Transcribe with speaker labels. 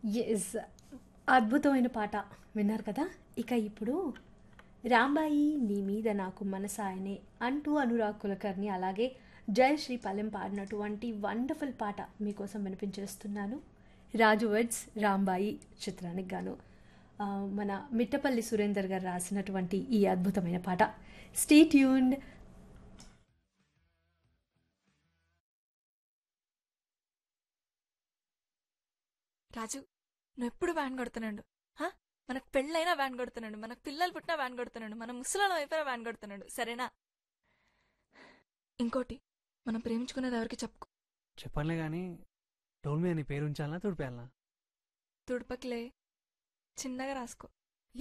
Speaker 1: Yes అద్భుతమైన పాట విన్నారు కదా ఇక ఇప్పుడు రాంబాయి నీ మీద నాకు మనసాయనే అంటూ అనురాగ్ కులకర్ణి అలాగే జయశ్రీ పల్లెం పాడినటువంటి వండర్ఫుల్ పాట మీకోసం వినిపించేస్తున్నాను రాజు వర్డ్స్ రాంబాయి చిత్రానికి గాను ఆ, మన మిట్టపల్లి సురేందర్ గారు రాసినటువంటి ఈ అద్భుతమైన పాట స్టే ట్యూన్డ్
Speaker 2: రాజు నువ్వు ఎప్పుడు వ్యాన్ కొడుతున్నాడు హా? మనకు పెళ్ళైనా వ్యాన్ కొడుతున్నాడు మనకు పిల్లలు పుట్టినా వ్యాన్ కొడుతున్నాడు మన ముసలాళ్ళం అయిపోయినా వ్యాన్ కొడుతున్నాడు సరేనా ఇంకోటి మనం ప్రేమించుకునేది ఎవరికి చెప్పుకో
Speaker 3: చెప్పనులే కానీ డోల్ మీద నీ పేరు ఉంచాలనా తుడిపేయాలనా
Speaker 2: తుడుపకిలే చిన్నగా రాసుకో